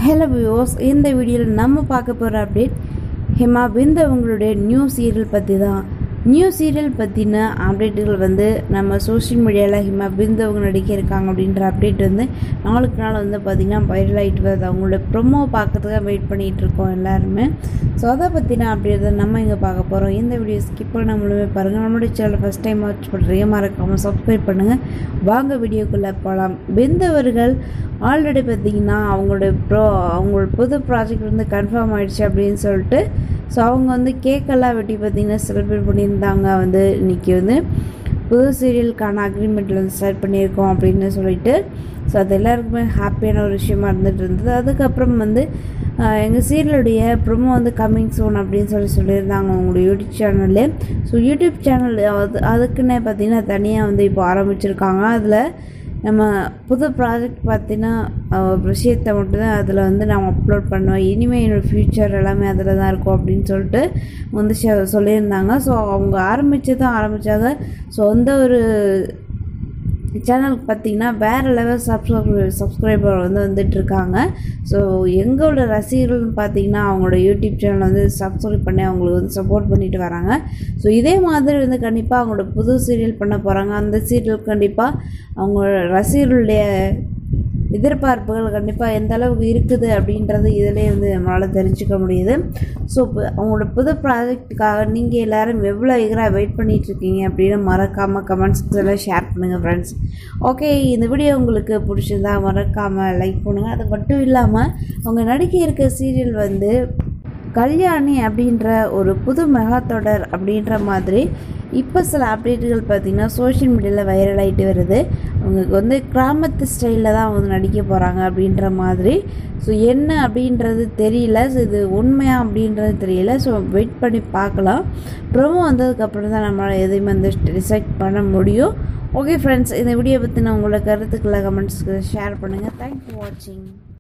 hello views இந்த வீடியோவில் நம்ம பார்க்க போகிற அப்டேட் ஹிமா பிந்த் அவங்களுடைய நியூ சீரியல் பற்றி தான் நியூ சீரியல் பற்றின அப்டேட்டுகள் வந்து நம்ம சோஷியல் மீடியாவில் ஹிமா பிந்த் அவங்க நடிக்க இருக்காங்க அப்படின்ற அப்டேட் வந்து நாளுக்கு நாள் வந்து பார்த்திங்கன்னா வைரல் ஆகிட்டு வருது அவங்களோட ப்ரொமோ பார்க்கறதுக்காக வெயிட் பண்ணிகிட்டு இருக்கோம் எல்லாருமே ஸோ அதை பற்றின அப்டேட் தான் நம்ம இங்கே பார்க்க போகிறோம் இந்த வீடியோ ஸ்கிப் பண்ண முழுமே பாருங்கள் நம்மளுடைய சேனல் ஃபஸ்ட் டைம் வாட்ச் பண்ணுறீங்க மறக்காமல் சப்ஸ்கிரைப் பண்ணுங்கள் வாங்க வீடியோக்குள்ளே போகலாம் பிந்த் அவர்கள் ஆல்ரெடி பார்த்தீங்கன்னா அவங்களுடைய ப்ரோ அவங்களோட புது ப்ராஜெக்ட் வந்து கன்ஃபார்ம் ஆயிடுச்சு அப்படின்னு சொல்லிட்டு ஸோ அவங்க வந்து கேக்கெல்லாம் வெட்டி பார்த்தீங்கன்னா செலிப்ரேட் பண்ணியிருந்தாங்க வந்து இன்றைக்கி வந்து புது சீரியலுக்கான அக்ரிமெண்ட்டில் வந்து ஸ்டார்ட் பண்ணியிருக்கோம் அப்படின்னு சொல்லிட்டு ஸோ அது எல்லாருக்குமே ஹாப்பியான ஒரு விஷயமா இருந்துட்டு இருந்தது அதுக்கப்புறம் வந்து எங்கள் சீரியலுடைய ப்ரொமோ வந்து கம்மிங் சோன் அப்படின்னு சொல்லி சொல்லியிருந்தாங்க அவங்களோட யூடியூப் சேனல்லே ஸோ யூடியூப் சேனல் அது அதுக்குன்னே பார்த்தீங்கன்னா தனியாக வந்து இப்போ ஆரம்பிச்சிருக்காங்க அதில் நம்ம புது ப்ராஜெக்ட் பார்த்தீங்கன்னா ஒரு விஷயத்தை மட்டும்தான் அதில் வந்து நான் அப்லோட் பண்ணுவேன் இனிமேல் என்னோடய ஃப்யூச்சர் எல்லாமே அதில் தான் இருக்கும் அப்படின்னு சொல்லிட்டு வந்து சொல்லியிருந்தாங்க ஸோ அவங்க ஆரம்பித்ததும் ஆரம்பித்தாங்க ஸோ எந்த ஒரு சேனலுக்கு பார்த்தீங்கன்னா வேறு லெவல் சப்ஸ்கிரைபர் சப்ஸ்கிரைபர் வந்து வந்துட்டுருக்காங்க ஸோ எங்களோட ரசிகர்கள்னு பார்த்தீங்கன்னா அவங்களோட யூடியூப் சேனல் வந்து சப்ஸ்கிரைப் பண்ணி அவங்களுக்கு வந்து சப்போர்ட் பண்ணிட்டு வராங்க ஸோ இதே மாதிரி வந்து கண்டிப்பாக அவங்களோட புது சீரியல் பண்ண போகிறாங்க அந்த சீரியல் கண்டிப்பாக அவங்களோட ரசிகர்களுடைய எதிர்பார்ப்புகள் கண்டிப்பாக எந்த அளவுக்கு இருக்குது அப்படின்றது இதிலே வந்து நம்மளால் தெரிஞ்சுக்க முடியுது ஸோ இப்போ அவங்களோட புது ப்ராஜெக்ட்டுக்காக நீங்கள் எல்லோரும் எவ்வளோ எகராக வெயிட் பண்ணிகிட்ருக்கீங்க அப்படின்னு மறக்காமல் கமெண்ட்ஸ் எல்லாம் ஷேர் பண்ணுங்கள் ஃப்ரெண்ட்ஸ் ஓகே இந்த வீடியோ உங்களுக்கு பிடிச்சிருந்தா மறக்காமல் லைக் பண்ணுங்கள் அது மட்டும் இல்லாமல் அவங்க நடிக்க இருக்க சீரியல் வந்து கல்யாணி அப்படின்ற ஒரு புது மெகா தொடர் அப்படின்ற மாதிரி இப்போ சில அப்டேட்டுகள் பார்த்திங்கன்னா சோஷியல் மீடியாவில் வைரல் ஆகிட்டு வருது அவங்களுக்கு வந்து கிராமத்து ஸ்டைலில் தான் வந்து நடிக்க போகிறாங்க அப்படின்ற மாதிரி ஸோ என்ன அப்படின்றது தெரியல ஸோ இது உண்மையா அப்படின்றது தெரியல ஸோ வெயிட் பண்ணி பார்க்கலாம் ப்ரோமோ வந்ததுக்கப்புறம் தான் நம்மளால் எதையுமே வந்து டிசைட் பண்ண முடியும் ஓகே ஃப்ரெண்ட்ஸ் இந்த வீடியோ பற்றி நான் உங்களோட கருத்துக்களை கமெண்ட்ஸ்க்கு ஷேர் பண்ணுங்கள் தேங்க்ஸ் ஃபார் வாட்சிங்